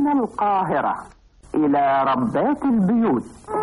من القاهرة إلى ربات البيوت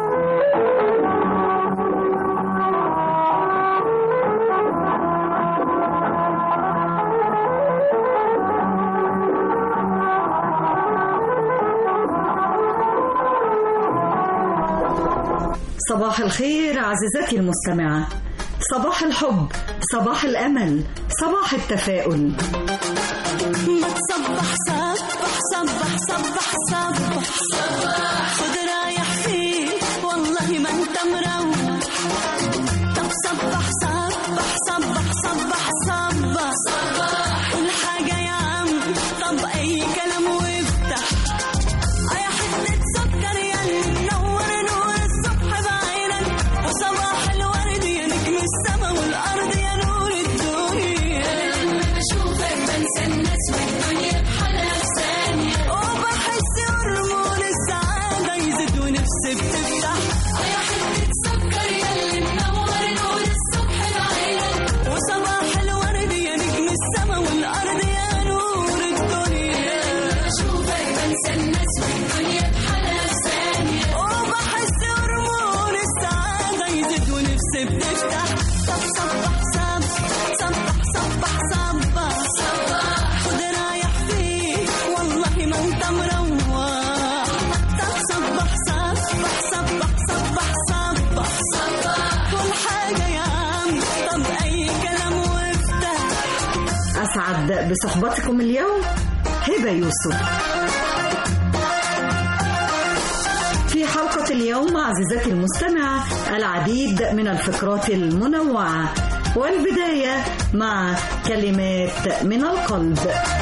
صباح الخير عزيزتي المستمعة صباح الحب صباح الأمل صباح التفاؤل ما تصبح صبح صبح صبح صبح صبح خد رايح فيه والله ما انت مروح طب صبح صبح صبح صبح صبح صبح قول حاجة يا عم طب أي كلام وافتح أي حتة سكر يا منور نور الصبح بعينك وصباح الورد يا نجم السما والأرض يا نور الدنيا بشوفك بنسى الناس والدنيا بحالها في ثانية وبحس هرمون السعادة يزيد ونفسي بتفتح يا حتة سكر يا اللي منور نور الصبح بعينك وصباح الورد يا نجم السما والأرض يا نور الدنيا بشوفك بنسى الناس والدنيا بحالها في ثانية وبحس هرمون السعادة يزيد ونفسي بتفتح طب صبح صبح صبح صبح صبح صبح خد رايح فيه والله ما انت مروح طب صبح صبح صبح صبح صبح صبح كل حاجة يا عم طب أي كلام وافتح أسعد بصحبتكم اليوم هبة يوسف في حلقة اليوم عزيزتي المستمعة العديد من الفقرات المنوعة والبداية مع كلمات من القلب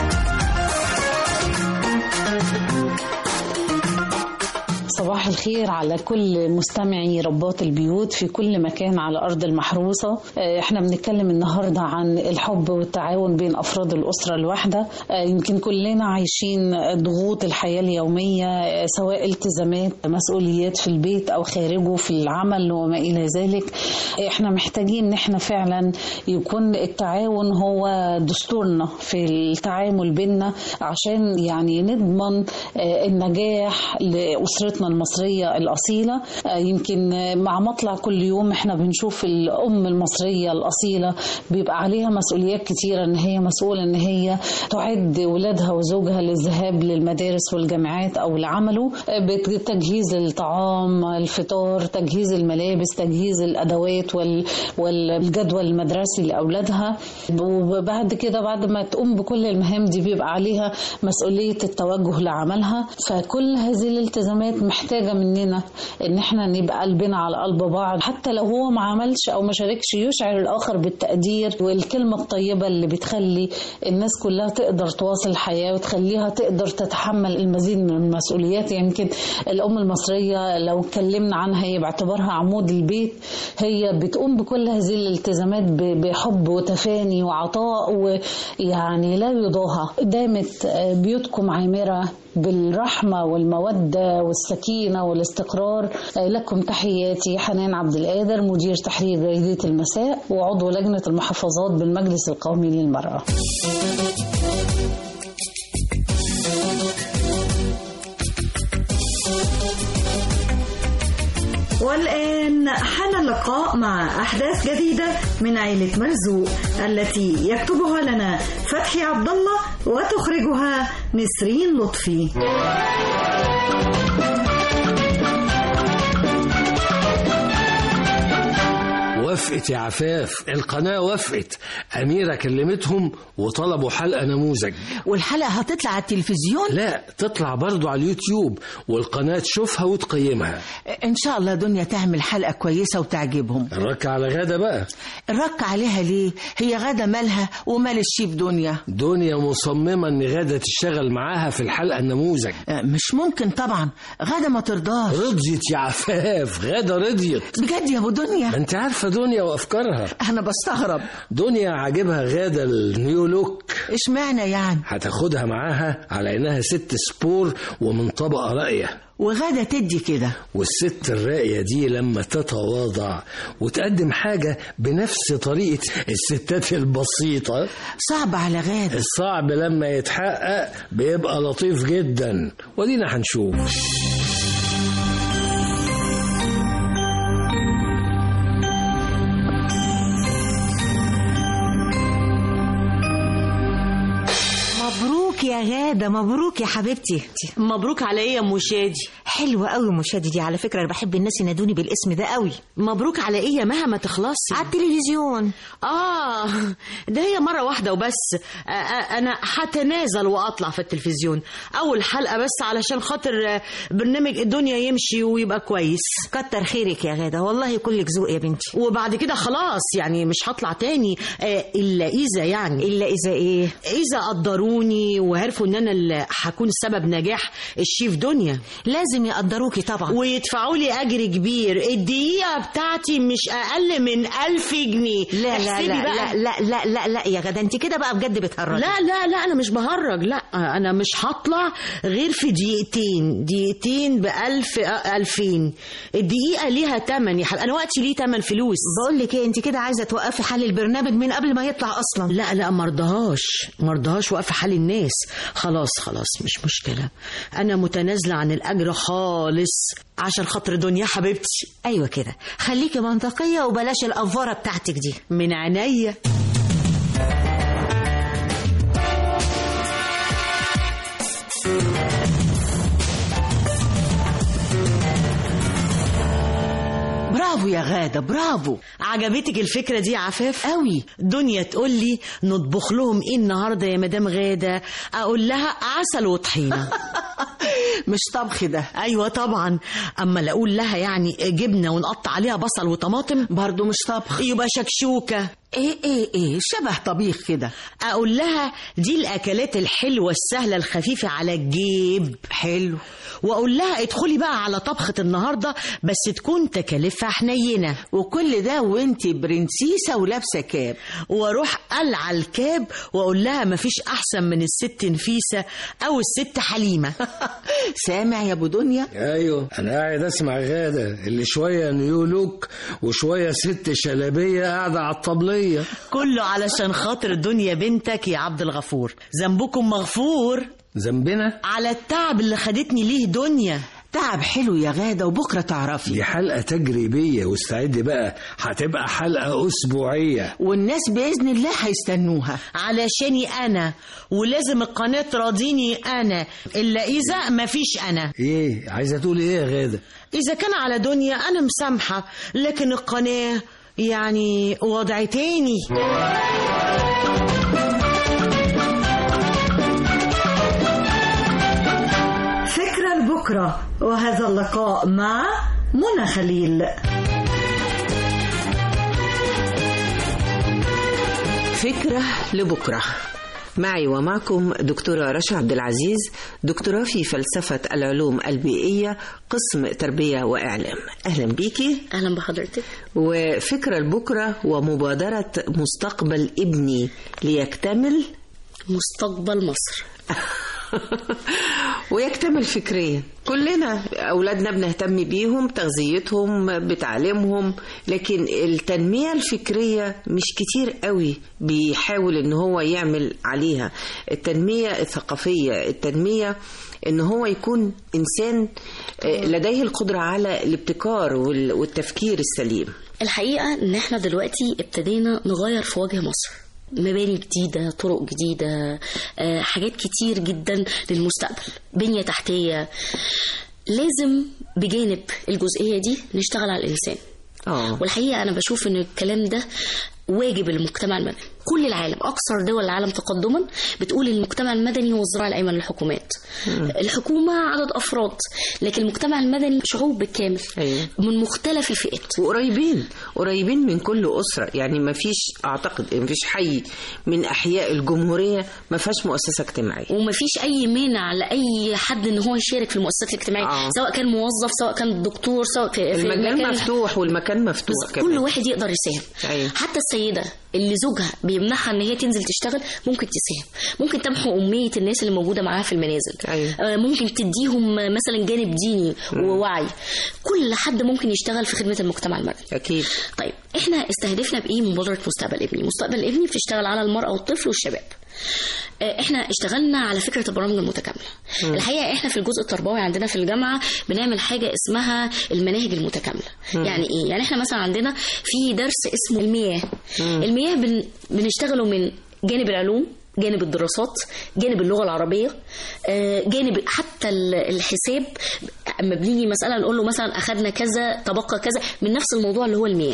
صباح الخير على كل مستمعي ربات البيوت في كل مكان على أرض المحروسة آه، احنا بنتكلم النهاردة عن الحب والتعاون بين أفراد الأسرة الواحدة آه، يمكن كلنا عايشين ضغوط الحياة اليومية آه، سواء التزامات مسؤوليات في البيت أو خارجه في العمل وما إلى ذلك احنا محتاجين ان احنا فعلا يكون التعاون هو دستورنا في التعامل بيننا عشان يعني نضمن آه، النجاح لأسرتنا المصرية الأصيلة آه، يمكن آه، مع مطلع كل يوم احنا بنشوف الأم المصرية الأصيلة بيبقى عليها مسؤوليات كتيرة ان هي مسؤولة ان هي تعد ولادها وزوجها للذهاب للمدارس والجامعات أو لعمله آه، بتجهيز الطعام الفطار تجهيز الملابس تجهيز الأدوات وال- والجدول المدرسي لأولادها وبعد كده بعد ما تقوم بكل المهام دي بيبقى عليها مسؤولية التوجه لعملها فكل هذه الالتزامات محتاجة مننا ان احنا نبقى قلبنا على قلب بعض حتى لو هو ما عملش او ما شاركش يشعر الاخر بالتقدير والكلمة الطيبة اللي بتخلي الناس كلها تقدر تواصل الحياة وتخليها تقدر تتحمل المزيد من المسؤوليات يمكن الام المصرية لو اتكلمنا عنها هي باعتبارها عمود البيت هي بتقوم بكل هذه الالتزامات ب- بحب وتفاني وعطاء ويعني لا يضاهى دامت آه، بيوتكم عامرة بالرحمة والمودة والسكينة والاستقرار آه، لكم تحياتي حنان عبد القادر مدير تحرير جريدة المساء وعضو لجنة المحافظات بالمجلس القومي للمرأة والآن حان اللقاء مع أحداث جديدة من عيلة مرزوق التي يكتبها لنا فتحي عبد الله وتخرجها نسرين لطفي وافقت يا عفاف القناة وافقت أميرة كلمتهم وطلبوا حلقة نموذج والحلقة هتطلع على التلفزيون لا تطلع برضو على اليوتيوب والقناة تشوفها وتقيمها إن شاء الله دنيا تعمل حلقة كويسة وتعجبهم الرك على غدا بقى الرك عليها ليه هي غدا مالها ومال الشيف دنيا دنيا مصممة إن غدا تشتغل معاها في الحلقة النموذج آه، مش ممكن طبعا غدا ما ترضاش رضيت يا عفاف غدا رضيت بجد يا ابو ما دنيا انت عارفة دنيا وأفكارها انا بستغرب دنيا عاجبها غدا النيو لوك اشمعنى يعني هتاخدها معاها على إنها ست سبور ومن طبقة راقية وغادة تدي كده والست الراقية دي لما تتواضع وتقدم حاجة بنفس طريقة الستات البسيطة صعب على غادة الصعب لما يتحقق بيبقى لطيف جدا ودينا هنشوف مبروك يا غادة مبروك يا حبيبتي مبروك على ايه يا ام شادي حلوة قوي مشاهدي دي على فكرة أنا بحب الناس ينادوني بالاسم ده قوي مبروك على ايه يا مها ما تخلصي على التلفزيون اه ده هي مره واحده وبس آه آه انا هتنازل واطلع في التلفزيون اول حلقه بس علشان خاطر آه، برنامج الدنيا يمشي ويبقى كويس كتر خيرك يا غادة والله كلك ذوق يا بنتي وبعد كده خلاص يعني مش هطلع تاني آه الا اذا يعني إلا إذا إيه اذا قدروني وعرفوا ان انا اللي هكون سبب نجاح الشيف دنيا لازم يقدروكي طبعا ويدفعوا لي اجر كبير الدقيقه بتاعتي مش اقل من ألف جنيه لا لا احسبي لا, بقى. لا لا لا لا لا يا غادة أنت كده بقى بجد بتهرجي لا لا لا انا مش بهرج لا انا مش هطلع غير في دقيقتين دقيقتين بألف آه، ألفين الدقيقة ليها تمن يا حبيبي انا وقتي ليه تمن فلوس بقول لك ايه انت كده عايزه توقفي حل البرنامج من قبل ما يطلع اصلا لا لا مرضهاش مرضهاش وقف حال الناس خلاص خلاص مش مشكلة انا متنازلة عن الاجر خالص عشان خاطر دنيا حبيبتي ايوه كده خليكي منطقيه وبلاش الافوره بتاعتك دي من عينيا برافو يا غادة برافو عجبتك الفكرة دي يا عفاف؟ قوي دنيا تقول لي نطبخ لهم ايه النهارده يا مدام غادة اقول لها عسل وطحينة مش طبخ ده ايوه طبعا اما لا اقول لها يعني جبنة ونقطع عليها بصل وطماطم برضو مش طبخ يبقى شكشوكة ايه ايه ايه شبه طبيخ كده اقول لها دي الاكلات الحلوة السهلة الخفيفة على الجيب حلو واقول لها ادخلي بقى على طبخة النهاردة بس تكون تكاليفها حنينة وكل ده وانتي برنسيسة ولابسة كاب واروح قلع الكاب واقول لها مفيش احسن من الست نفيسة او الست حليمة سامع يا ابو دنيا ايوه انا قاعد اسمع غاده اللي شويه نيو لوك وشويه ست شلبيه قاعده على الطبليه كله علشان خاطر دنيا بنتك يا عبد الغفور ذنبكم مغفور ذنبنا على التعب اللي خدتني ليه دنيا تعب حلو يا غادة وبكرة تعرفي دي حلقه تجريبيه واستعدي بقى هتبقى حلقه اسبوعيه والناس بإذن الله هيستنوها علشاني انا ولازم القناة تراضيني انا الا اذا مفيش انا ايه عايزه تقولي ايه يا غاده اذا كان على دنيا انا مسامحة لكن القناة يعني وضع تاني فكرة لبكرة وهذا اللقاء مع منى خليل فكرة لبكرة معي ومعكم دكتورة رشا عبد العزيز دكتوراه في فلسفة العلوم البيئية قسم تربية وإعلام أهلا بيكي اهلا بحضرتك وفكرة لبكرة ومبادرة مستقبل ابني ليكتمل مستقبل مصر ويكتمل فكريا كلنا أولادنا بنهتم بيهم تغذيتهم بتعليمهم لكن التنمية الفكرية مش كتير قوي بيحاول ان هو يعمل عليها التنمية الثقافية التنمية ان هو يكون انسان آه، لديه القدرة على الابتكار وال- والتفكير السليم الحقيقة ان احنا دلوقتي ابتدينا نغير في وجه مصر مباني جديدة طرق جديدة آه، حاجات كتير جدا للمستقبل بنية تحتية لازم بجانب الجزئية دي نشتغل على الإنسان اه والحقيقة أنا بشوف إن الكلام ده واجب المجتمع المدني كل العالم أكثر دول العالم تقدما بتقول إن المجتمع المدني هو الذراع الأيمن للحكومات الحكومة عدد أفراد لكن المجتمع المدني شعوب بالكامل أيوة. من مختلف الفئات وقريبين قريبين من كل أسرة يعني ما فيش أعتقد ما فيش حي من أحياء الجمهورية ما فيهاش مؤسسة اجتماعية ومفيش اي مانع لاي حد ان هو يشارك في المؤسسات الاجتماعيه آه. سواء كان موظف سواء كان دكتور سواء في في المجال مكان- مفتوح والمكان مفتوح كل كمان واحد يقدر يساهم أيوة. حتى السيده اللي زوجها بيمنعها ان هي تنزل تشتغل ممكن تساهم ممكن تمحو اميه الناس اللي موجوده معاها في المنازل أيوة. آه، ممكن تديهم آه، مثلا جانب ديني ووعي كل حد ممكن يشتغل في خدمه المجتمع المدني أكيد طيب احنا استهدفنا بايه مبادره مستقبل ابني مستقبل ابني بتشتغل على المراه والطفل والشباب آه، احنا اشتغلنا على فكره البرامج المتكامله مم. الحقيقه احنا في الجزء التربوي عندنا في الجامعه بنعمل حاجه اسمها المناهج المتكامله مم. يعني ايه يعني احنا مثلا عندنا في درس اسمه المياه مم. المياه بن... بنشتغله من جانب العلوم جانب الدراسات جانب اللغه العربيه آه، جانب حتى ال- الحساب اما بنيجي مساله نقول له مثلا اخذنا كذا تبقى كذا من نفس الموضوع اللي هو المياه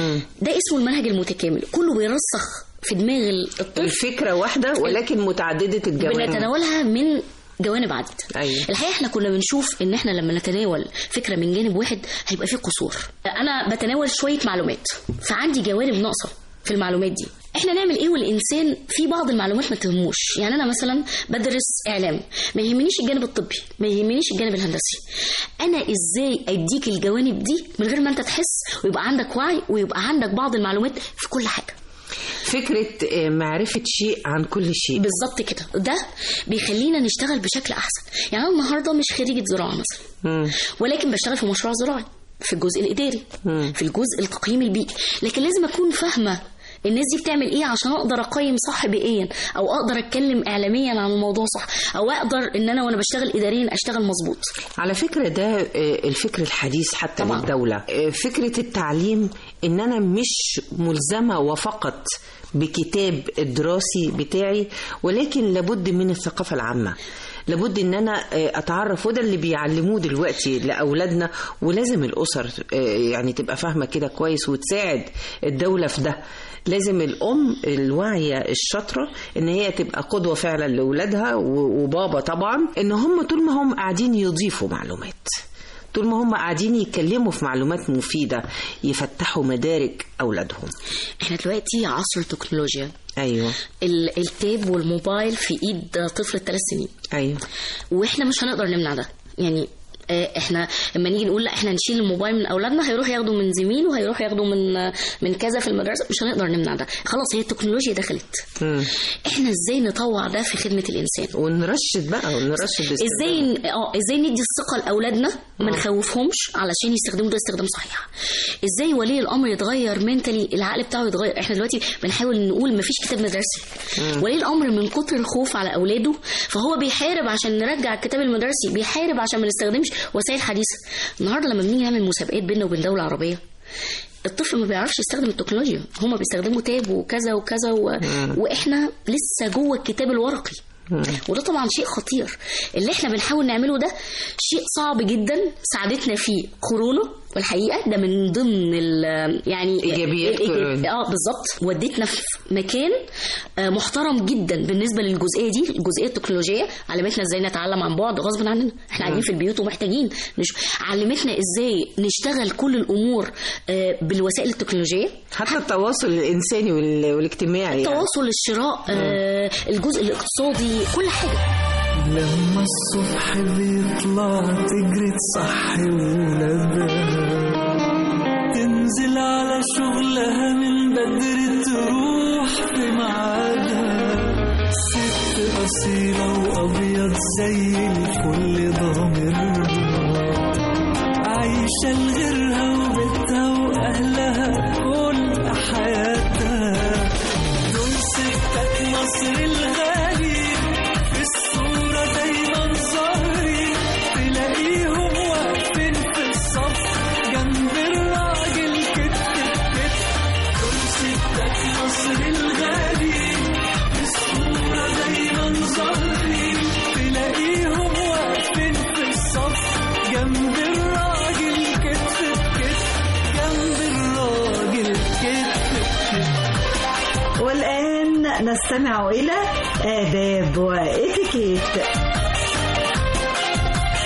ده اسمه المنهج المتكامل كله بيرسخ في دماغ الطفل الفكرة واحدة ولكن متعددة الجوانب بنتناولها من جوانب عديدة أيوة. الحقيقة احنا كنا بنشوف ان احنا لما نتناول فكرة من جانب واحد هيبقى فيه قصور انا بتناول شوية معلومات فعندي جوانب ناقصة في المعلومات دي احنا نعمل ايه والانسان في بعض المعلومات ما تهموش يعني انا مثلا بدرس اعلام ما يهمنيش الجانب الطبي ما يهمنيش الجانب الهندسي انا ازاي اديك الجوانب دي من غير ما انت تحس ويبقى عندك وعي ويبقى عندك بعض المعلومات في كل حاجه فكرة آه، معرفة شيء عن كل شيء بالظبط كده ده بيخلينا نشتغل بشكل احسن يعني انا النهارده مش خريجه زراعه مثلا ولكن بشتغل في مشروع زراعي في الجزء الاداري في الجزء التقييم البيئي لكن لازم اكون فاهمه الناس دي بتعمل ايه عشان اقدر اقيم صح بيئيا او اقدر اتكلم اعلاميا عن الموضوع صح او اقدر ان انا وانا بشتغل اداريا اشتغل مظبوط على فكرة ده آه، الفكر الحديث حتى طبعا. للدولة آه، فكرة التعليم ان انا مش ملزمة وفقط بكتاب الدراسي بتاعي ولكن لابد من الثقافة العامة لابد ان انا آه، اتعرف وده اللي بيعلموه دلوقتي لاولادنا ولازم الاسر آه، يعني تبقى فاهمه كده كويس وتساعد الدوله في ده لازم الام الواعيه الشاطره ان هي تبقى قدوه فعلا لاولادها و- وبابا طبعا ان هم طول ما هم قاعدين يضيفوا معلومات طول ما هم قاعدين يتكلموا في معلومات مفيده يفتحوا مدارك اولادهم احنا دلوقتي عصر التكنولوجيا ايوه ال- التاب والموبايل في ايد طفل ثلاث سنين ايوه واحنا مش هنقدر نمنع ده يعني آه، احنا لما نيجي نقول لا احنا نشيل الموبايل من اولادنا هيروح ياخدوا من زميل وهيروح ياخدوا من آه، من كذا في المدرسه مش هنقدر نمنع ده خلاص هي التكنولوجيا دخلت احنا ازاي نطوع ده في خدمه الانسان ونرشد بقى ونرشد ازاي ن- اه ازاي ندي الثقه لاولادنا ما نخوفهمش علشان يستخدموا ده استخدام صحيح ازاي ولي الامر يتغير منتلي العقل بتاعه يتغير احنا دلوقتي بنحاول نقول ما فيش كتاب مدرسي مم. ولي الامر من كتر الخوف على اولاده فهو بيحارب عشان نرجع الكتاب المدرسي بيحارب عشان ما نستخدمش وسائل حديثه النهارده لما بنيجي نعمل مسابقات بيننا وبين دوله عربيه الطفل ما بيعرفش يستخدم التكنولوجيا هما بيستخدموا تاب وكذا وكذا و... مم. واحنا لسه جوه الكتاب الورقي وده طبعا شيء خطير اللي احنا بنحاول نعمله ده شيء صعب جدا ساعدتنا فيه كورونا والحقيقه ده من ضمن ال يعني إيجابيات الإيجاب- كورونا. اه بالظبط ودتنا في مكان آه، محترم جدا بالنسبه للجزئيه دي الجزئيه التكنولوجيه علمتنا ازاي نتعلم عن بعد غصب عننا احنا قاعدين في البيوت ومحتاجين نش... علمتنا ازاي نشتغل كل الامور آه، بالوسائل التكنولوجيه حتى التواصل الانساني وال- والاجتماعي يعني. التواصل الشراء آه، الجزء الاقتصادي كل حاجه لما الصبح بيطلع تجري تصحي ولادها تنزل على شغلها من بدري تروح في ميعادها ست أصيلة وأبيض زي الفل ضامرها عايشة لغيرها وبيتها وأهلها كل حياتها دول ستات مصر الغالي في الصورة دايما ظاهرين تلاقيهم واقفين في الصف جنب الراجل كتف بكتف دول ستات مصر الغالي في الصورة دايما ظاهرين تلاقيهم واقفين في الصف جنب الراجل كتف بكتف جنب الراجل كتف بكتف والآن نستمع إلى آداب وإتيكيت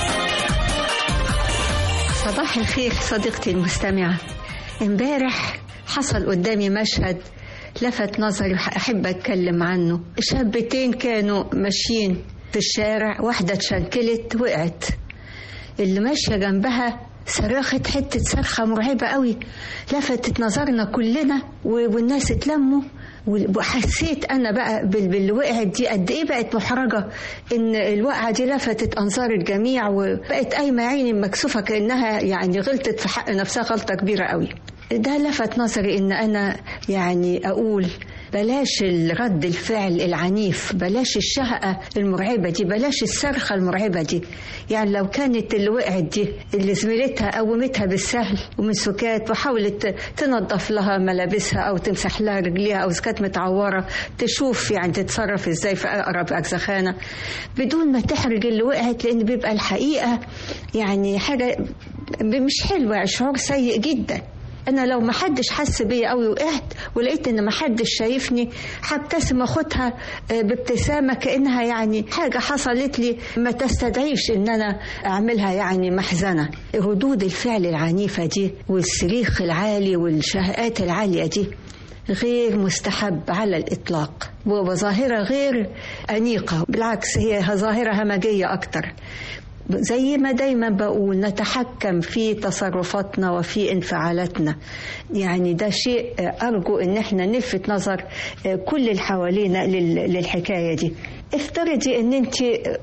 صباح الخير صديقتي المستمعة امبارح حصل قدامي مشهد لفت نظري أحب أتكلم عنه شابتين كانوا ماشيين في الشارع واحدة اتشنكلت وقعت اللي ماشية جنبها صرخت حتة صرخة مرعبة قوي لفتت نظرنا كلنا والناس اتلموا وحسيت انا بقى باللي وقعت دي قد ايه بقت محرجه ان الوقعه دي لفتت انظار الجميع وبقت قايمه عيني مكسوفه كانها يعني غلطت في حق نفسها غلطه كبيره قوي ده لفت نظري ان انا يعني اقول بلاش رد الفعل العنيف بلاش الشهقة المرعبة دي بلاش الصرخة المرعبة دي يعني لو كانت اللي وقعت دي اللي زميلتها قومتها بالسهل ومن سكات وحاولت تنظف لها ملابسها أو تمسح لها رجليها أو إذا كانت متعورة تشوف يعني تتصرف إزاي في أقرب أجزخانة بدون ما تحرج اللي وقعت لأن بيبقى الحقيقة يعني حاجة مش حلوة شعور سيء جدا انا لو ما حدش حس بيا قوي وقعت ولقيت ان ما حدش شايفني هبتسم اخدها بابتسامه كانها يعني حاجه حصلت لي ما تستدعيش ان انا اعملها يعني محزنه ردود الفعل العنيفه دي والصريخ العالي والشهقات العاليه دي غير مستحب على الإطلاق وظاهرة غير أنيقة بالعكس هي ظاهرة همجية أكتر زي ما دايما بقول نتحكم في تصرفاتنا وفي انفعالاتنا يعني ده شيء أرجو إن احنا نلفت نظر كل اللي حوالينا للحكاية دي افترضي ان انت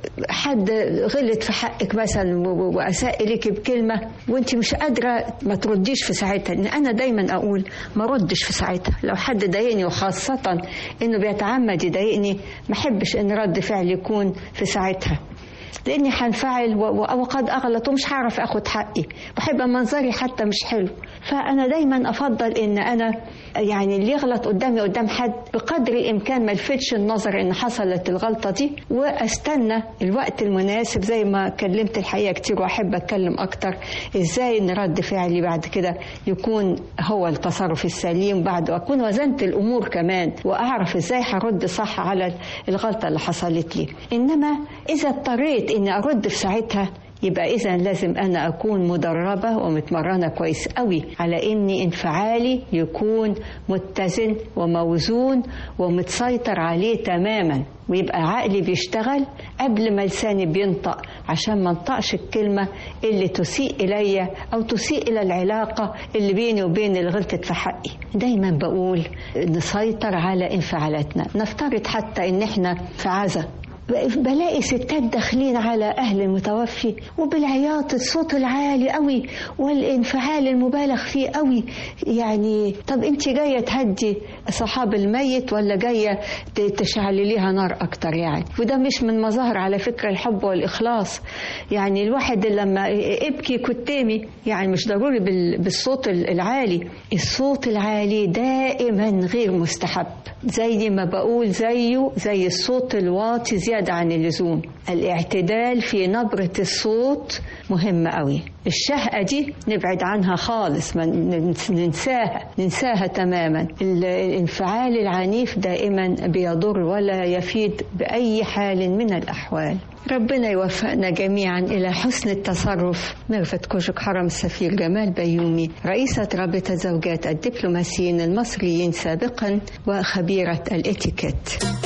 حد غلط في حقك مثلا واساء اليك بكلمه وانت مش قادره ما ترديش في ساعتها ان انا دايما اقول ما ردش في ساعتها لو حد ضايقني وخاصه انه بيتعمد يضايقني ما احبش ان رد فعل يكون في ساعتها لاني هنفعل وقد اغلط ومش هعرف اخد حقي بحب منظري حتى مش حلو فانا دايما افضل ان انا يعني اللي يغلط قدامي قدام حد بقدر الامكان ما الفتش النظر ان حصلت الغلطه دي واستنى الوقت المناسب زي ما كلمت الحقيقه كتير واحب اتكلم اكتر ازاي ان رد فعلي بعد كده يكون هو التصرف السليم بعد واكون وزنت الامور كمان واعرف ازاي هرد صح على الغلطه اللي حصلت لي انما اذا اضطريت اني ارد في ساعتها يبقى إذا لازم أنا أكون مدربة ومتمرنة كويس قوي على إني انفعالي يكون متزن وموزون ومتسيطر عليه تماما ويبقى عقلي بيشتغل قبل ما لساني بينطق عشان ما انطقش الكلمة اللي تسيء إلي أو تسيء إلى العلاقة اللي بيني وبين اللي غلطت في حقي دايما بقول نسيطر على انفعالاتنا نفترض حتى إن احنا في عزا بلاقي ستات داخلين على اهل المتوفي وبالعياط الصوت العالي قوي والانفعال المبالغ فيه قوي يعني طب انت جايه تهدي صحاب الميت ولا جايه تشعلي ليها نار اكتر يعني وده مش من مظاهر على فكره الحب والاخلاص يعني الواحد لما ابكي كتامي يعني مش ضروري بالصوت العالي الصوت العالي دائما غير مستحب زي ما بقول زيه زي الصوت الواطي زيادة عن اللزوم الاعتدال في نبرة الصوت مهم قوي الشهقة دي نبعد عنها خالص ما ننساها ننساها تماما الانفعال العنيف دائما بيضر ولا يفيد بأي حال من الأحوال ربنا يوفقنا جميعا إلى حسن التصرف ميرفت كوشك حرم السفير جمال بيومي رئيسة رابطة زوجات الدبلوماسيين المصريين سابقا وخبيرة الاتيكيت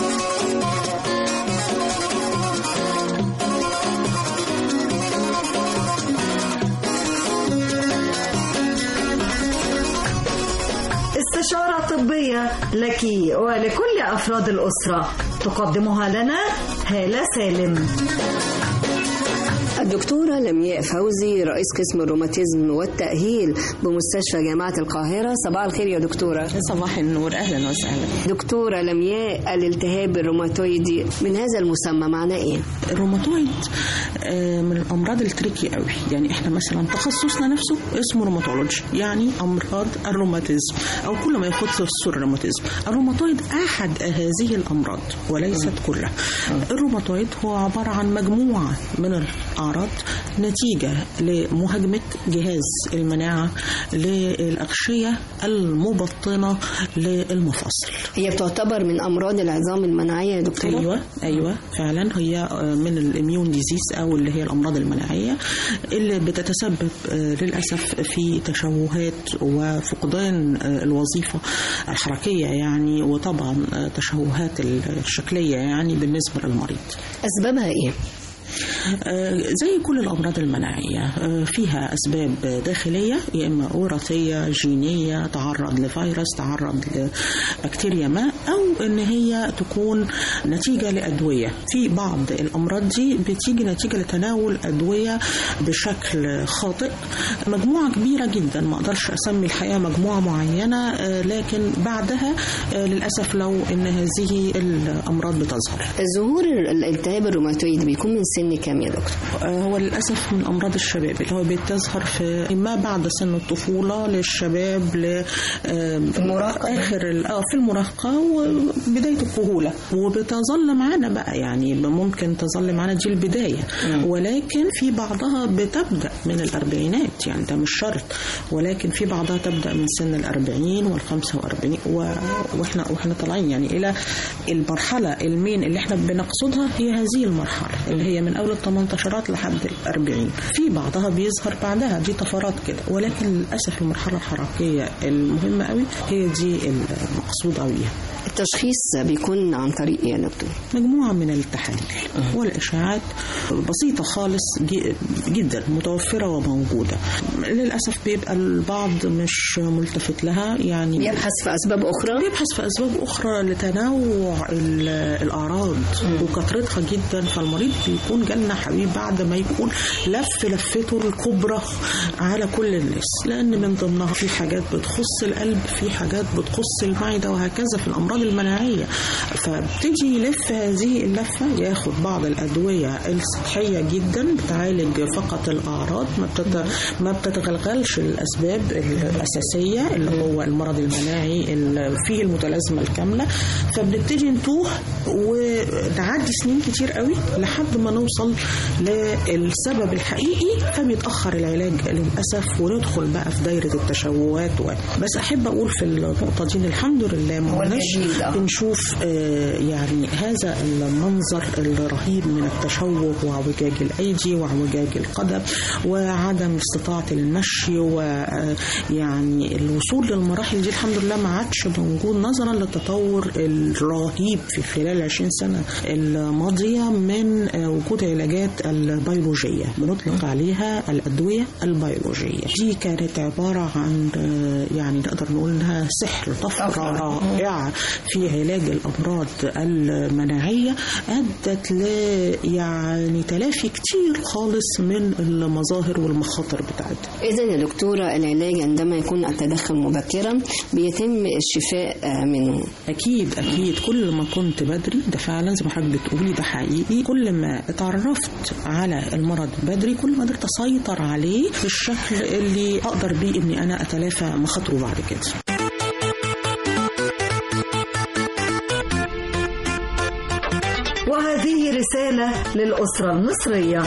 استشارة طبية لك ولكل أفراد الأسرة تقدمها لنا هالة سالم الدكتورة لمياء فوزي رئيس قسم الروماتيزم والتأهيل بمستشفى جامعة القاهرة صباح الخير يا دكتورة صباح النور أهلا وسهلا دكتورة لمياء الالتهاب الروماتويدي من هذا المسمى معناه إيه؟ الروماتويد من الأمراض التريكي قوي يعني إحنا مثلا تخصصنا نفسه اسمه روماتولوجي يعني أمراض الروماتيزم أو كل ما يخص الروماتيزم الروماتويد أحد هذه الأمراض وليست كلها الروماتويد هو عبارة عن مجموعة من الأعراض المرض نتيجة لمهاجمة جهاز المناعة للأغشية المبطنة للمفاصل هي بتعتبر من امراض العظام المناعيه يا دكتوره ايوه ايوه فعلا هي من الاميون ديزيز او اللي هي الامراض المناعيه اللي بتتسبب آه، للاسف في تشوهات وفقدان آه، الوظيفه الحركيه يعني وطبعا آه، تشوهات الشكليه يعني بالنسبه للمريض اسبابها ايه آه، زي كل الأمراض المناعية آه، فيها أسباب داخلية يا إما وراثية جينية تعرض لفيروس تعرض لبكتيريا ما أو إن هي تكون نتيجة لأدوية في بعض الأمراض دي بتيجي نتيجة لتناول أدوية بشكل خاطئ مجموعة كبيرة جدا ما أقدرش أسمي الحقيقة مجموعة معينة آه، لكن بعدها آه، للأسف لو إن هذه الأمراض بتظهر ظهور الالتهاب الروماتويد بيكون من سن كام يا دكتور آه، هو للأسف من أمراض الشباب اللي هو بتظهر في ما بعد سن الطفولة للشباب ل المراهقة آخر ال- اه في المراهقة وبداية الكهولة وبتظل معانا بقى يعني ممكن تظل معانا دي البداية ولكن في بعضها بتبدأ من الأربعينات يعني ده مش شرط ولكن في بعضها تبدأ من سن الأربعين والخمسة وأربعين و... وإحنا وإحنا طالعين يعني إلى المرحلة المين اللي إحنا بنقصدها هي هذه المرحلة اللي هي من أول الثمانتاشرات لحد الأربعين في بعضها بيظهر بعدها دي طفرات كده ولكن للأسف المرحلة الحركية المهمة قوي هي دي المقصود قوي التشخيص بيكون عن طريق ايه يا دكتور مجموعة من التحاليل والإشاعات بسيطة خالص ج- جدا متوفرة وموجودة للأسف بيبقى البعض مش ملتفت لها يعني بيبحث في أسباب أخرى بيبحث في أسباب أخرى لتنوع ال- الأعراض وكثرتها جدا فالمريض بيكون جالنا حبيب بعد ما يكون لف لفته الكبرى على كل الناس لأن من ضمنها في حاجات بتخص القلب في حاجات بتخص المعدة وهكذا في الأمراض المناعية فبتيجي يلف هذه اللفة ياخد بعض الأدوية السطحية جدا بتعالج فقط الأعراض ما بتت... ما بتتغلغلش الأسباب الأساسية اللي هو المرض المناعي اللي فيه المتلازمة الكاملة فبنبتدي نتوه ونعدي سنين كتير قوي لحد ما نوصل للسبب الحقيقي فبيتأخر العلاج للأسف وندخل بقى في دايرة التشوهات و... بس أحب أقول في النقطة دي إن الحمد لله ما كناش بنشوف آه، يعني هذا المنظر الرهيب من التشوه واعوجاج الأيدي واعوجاج القدم وعدم استطاعة المشي ويعني الوصول للمراحل دي الحمد لله ما عادش موجود نظرا للتطور الرهيب في خلال 20 سنة الماضية من آه، وجود علاجات البيولوجية بنطلق عليها الأدوية البيولوجية دي كانت عبارة عن آه، يعني نقدر نقول إنها سحر طفرة رائعة في علاج الأمراض المناعية أدت ل يعني تلافي كتير خالص من المظاهر والمخاطر بتاعتها إذا يا دكتورة العلاج عندما يكون التدخل مبكرا بيتم الشفاء آه، منه أكيد أكيد كل ما كنت بدري ده فعلا زي ما حضرتك بتقولي ده حقيقي كل ما اتعرفت على المرض بدري كل ما قدرت أسيطر عليه بالشكل اللي أقدر بيه إني أنا أتلافى مخاطره بعد كده وهذه رسالة للأسرة المصرية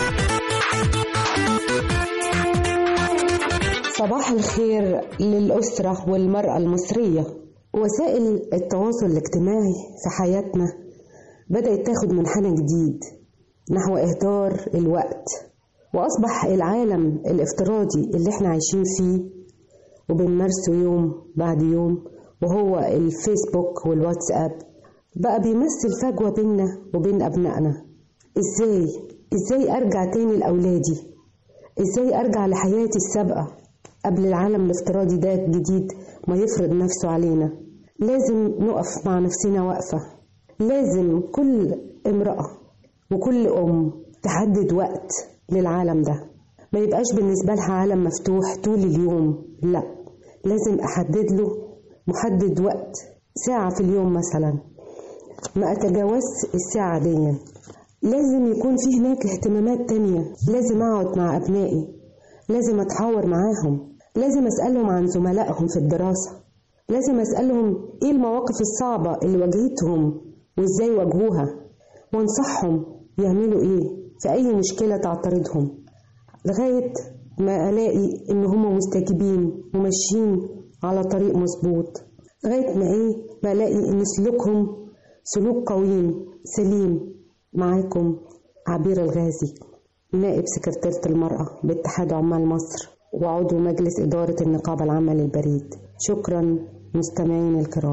صباح الخير للأسرة والمرأة المصرية وسائل التواصل الاجتماعي في حياتنا بدأت تاخد منحنى جديد نحو إهدار الوقت وأصبح العالم الافتراضي اللي احنا عايشين فيه وبنمارسه يوم بعد يوم وهو الفيسبوك والواتساب بقى بيمثل فجوة بيننا وبين أبنائنا إزاي؟ إزاي أرجع تاني لأولادي؟ إزاي أرجع لحياتي السابقة قبل العالم الافتراضي ده الجديد ما يفرض نفسه علينا لازم نقف مع نفسنا وقفة لازم كل امرأة وكل أم تحدد وقت للعالم ده ما يبقاش بالنسبة لها عالم مفتوح طول اليوم لا لازم أحدد له محدد وقت ساعة في اليوم مثلا ما أتجاوز الساعة دي لازم يكون في هناك اهتمامات تانية لازم أقعد مع أبنائي لازم أتحاور معاهم لازم أسألهم عن زملائهم في الدراسة لازم أسألهم إيه المواقف الصعبة اللي واجهتهم وإزاي واجهوها وانصحهم يعملوا إيه في أي مشكلة تعترضهم لغاية ما ألاقي إن هم مستجيبين وماشيين على طريق مظبوط لغاية ما إيه ما ألاقي إن سلوكهم سلوك قويم سليم معاكم عبير الغازي نائب سكرتيرة المرأة باتحاد عمال مصر وعضو مجلس إدارة النقابة العامة للبريد شكرا مستمعين الكرام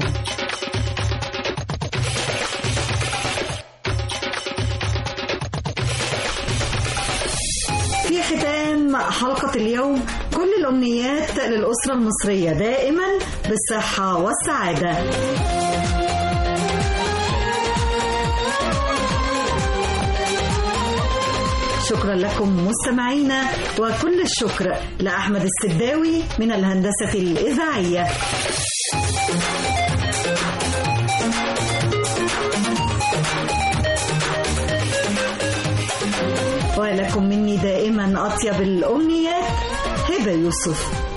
في ختام حلقة اليوم كل الأمنيات للأسرة المصرية دائما بالصحة والسعادة شكرا لكم مستمعينا وكل الشكر لأحمد السداوي من الهندسة الإذاعية ولكم مني دائما أطيب الأمنيات هبة يوسف